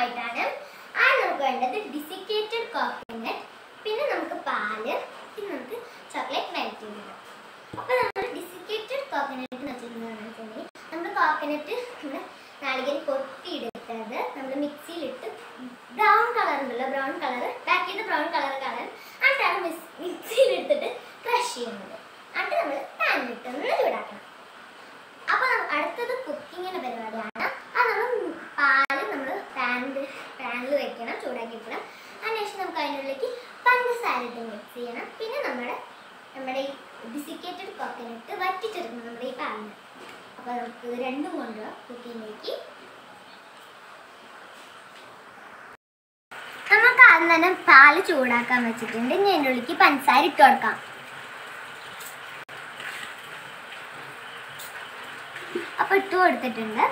ആയിട്ടാണ് ആ നമുക്ക് വേണ്ടത് ഡിസിക്കേറ്റഡ് കോക്കനട്ട് പിന്നെ നമുക്ക് പാല് പിന്നെ നമുക്ക് ചോക്ലേറ്റ് മെൽറ്റ് ചെയ്തത് അപ്പോൾ നമ്മൾ ഡിസിക്കേറ്റഡ് കോക്കനട്ട് എന്ന് വെച്ചിട്ടുണ്ടെങ്കിൽ നമ്മൾ കോക്കനട്ട് നമ്മൾ നാളികേരം കൊത്തിയെടുത്തത് നമ്മൾ മിക്സിയിലിട്ട് ബ്രൗൺ കളർ ഉണ്ടല്ലോ ബ്രൗൺ കളർ ബാക്ക് ചെയ്ത് ബ്രൗൺ കളർ കളർ എന്നിട്ടാണ് മിക്സ് മിക്സിയിലെടുത്തിട്ട് ക്രഷ് ചെയ്യുന്നത് എന്നിട്ട് നമ്മൾ പാനിലിട്ടൊന്ന് ചൂടാക്കണം അപ്പോൾ അടുത്തത് കുക്കിങ്ങിൻ്റെ പരിപാടിയാണ് അത് നമ്മൾ പാല് നമ്മൾ പാനിൽ പാനിൽ വെക്കണം ചൂടാക്കി വെക്കണം അതിനുശേഷം നമുക്ക് അതിനുള്ളിലേക്ക് പഞ്ചസാര ഇട്ട് മിക്സ് ചെയ്യണം പിന്നെ നമ്മുടെ നമ്മുടെ ഈ ഡിസിക്കേറ്റഡ് കോക്കനട്ട് വറ്റിച്ചെടുക്കണം നമ്മുടെ ഈ പാലിന് അപ്പോൾ നമുക്ക് ഇത് രണ്ടും കൊണ്ട് കുക്കിങ്ങിലേക്ക് നമുക്ക് ആദ്യം തന്നെ പാല് ചൂടാക്കാൻ വെച്ചിട്ടുണ്ട് ഇനി അതിൻ്റെ ഉള്ളിലേക്ക് പഞ്ചസാര ഇട്ട് കൊടുക്കാം അപ്പൊ ഇട്ട് കൊടുത്തിട്ടുണ്ട്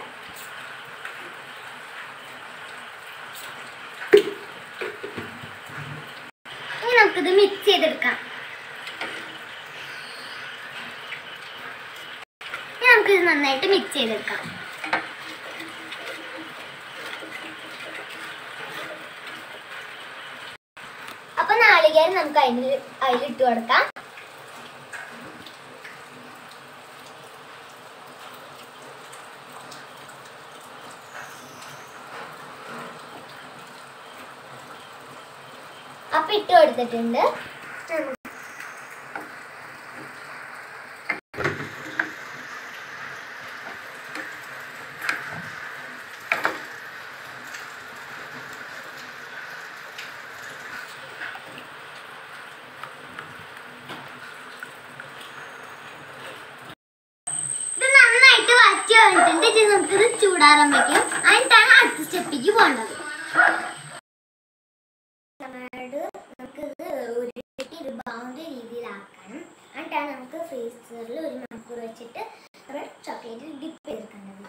ഇനി നമുക്കിത് മിക്സ് ചെയ്തെടുക്കാം ഇനി നമുക്കിത് നന്നായിട്ട് മിക്സ് ചെയ്തെടുക്കാം അപ്പൊ നാളികേരം നമുക്ക് അതിൽ അതിലിട്ട് കൊടുക്കാം അപ്പൊ ഇട്ട് കൊടുത്തിട്ടുണ്ട് ഇത് നന്നായിട്ട് വറ്റി വന്നിട്ടുണ്ട് ഇത് നമുക്കിത് ചൂടാറാൻ വെക്കും അതിനാണ് അടുത്ത സ്റ്റെപ്പിലേക്ക് പോകേണ്ടത് നമ്മളുടെ നമുക്കിത് ഉരുട്ടി ഒരു ബൗണ്ട് രീതിയിലാക്കണം എന്നിട്ടാണ് നമുക്ക് ഫ്രീസറിൽ ഒരു മണിക്കൂർ വെച്ചിട്ട് നമ്മൾ ചോക്ലേറ്റ് ഡിപ്പ് ചെയ്തെടുക്കേണ്ടത്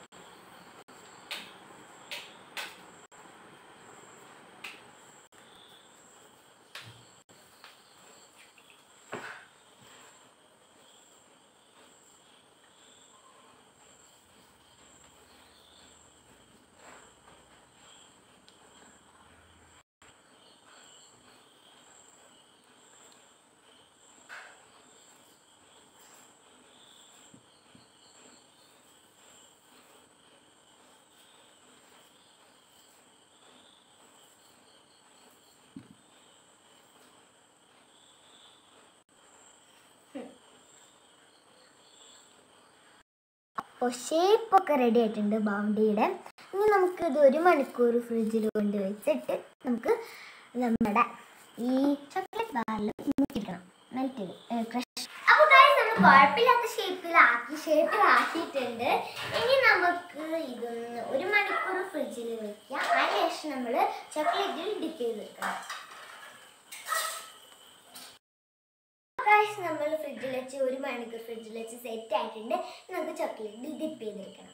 അപ്പോൾ ഷേപ്പൊക്കെ റെഡി ആയിട്ടുണ്ട് ബൗണ്ടിയുടെ ഇനി നമുക്ക് ഇത് ഒരു മണിക്കൂർ ഫ്രിഡ്ജിൽ കൊണ്ട് വെച്ചിട്ട് നമുക്ക് നമ്മുടെ ഈ ചോക്ലേറ്റ് ബാറിൽ മുക്കിക്കണം മെൽറ്റ് ചെയ്ത് ക്രഷ് അപ്പോൾ നമ്മൾ കുഴപ്പമില്ലാത്ത ഷേപ്പിലാക്കി ഷേപ്പിലാക്കിയിട്ടുണ്ട് ഇനി നമുക്ക് ഇതൊന്ന് ഒരു മണിക്കൂർ ഫ്രിഡ്ജിൽ വെക്കാം അതിനുശേഷം നമ്മൾ ചോക്ലേറ്റിൽ ഡിപ്പ് ചെയ്ത് വെക്കണം ഗൈസ് നമ്മൾ ഫ്രിഡ്ജിൽ വെച്ച് ഒരു മണിക്കൂർ ഫ്രിഡ്ജിൽ വെച്ച് സെറ്റ് ആയിട്ടുണ്ട് ഇനി നമുക്ക് ചോക്ലേറ്റ് ഡിപ്പ് ചെയ്തെടുക്കണം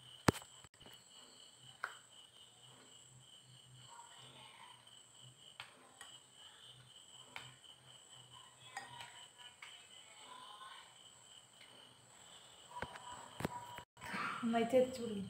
നന്നായി ചെരിച്ചു പിടിക്കും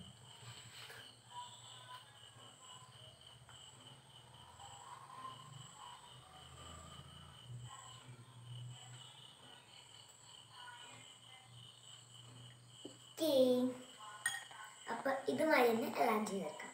ഓക്കേ അപ്പൊ ഇതുമായി തന്നെ എല്ലാം ചെയ്തെടുക്കാം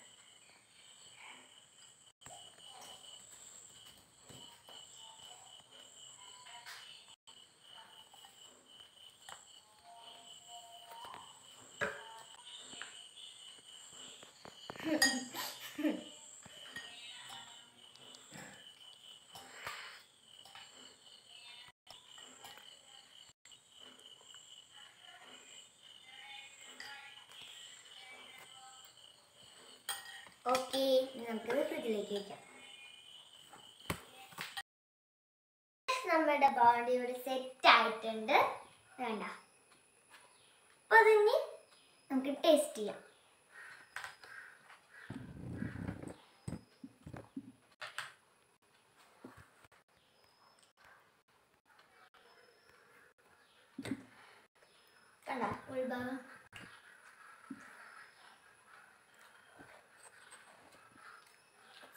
ഓക്കെ നമുക്കത് ഫ്രിഡ്ജിലേക്ക് വയ്ക്കാം നമ്മുടെ ബോഡി ഇവിടെ സെറ്റ് ആയിട്ടുണ്ട് വേണ്ട അപ്പൊ അതിനി നമുക്ക് ടേസ്റ്റ് ചെയ്യാം കണ്ട ഉൾഭാഗം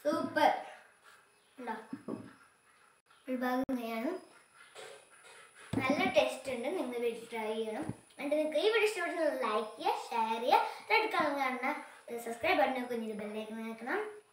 സൂപ്പർ ഉണ്ടോ ഒരു ഭാഗം ഇങ്ങനെയാണ് നല്ല ടേസ്റ്റ് ഉണ്ട് നിങ്ങൾ വീട്ടിൽ ട്രൈ ചെയ്യണം എന്നിട്ട് നിങ്ങൾക്ക് ഈ വീഡിയോ ഇഷ്ടപ്പെട്ടെങ്കിൽ ലൈക്ക് ചെയ്യുക ഷെയർ ചെയ്യുക റെഡ് കളർ കാണുന്ന സബ്സ്ക്രൈബ് ബട്ടൺ കുഞ്ഞിന് ബെല്ലേക്ക് നിൽക്കണം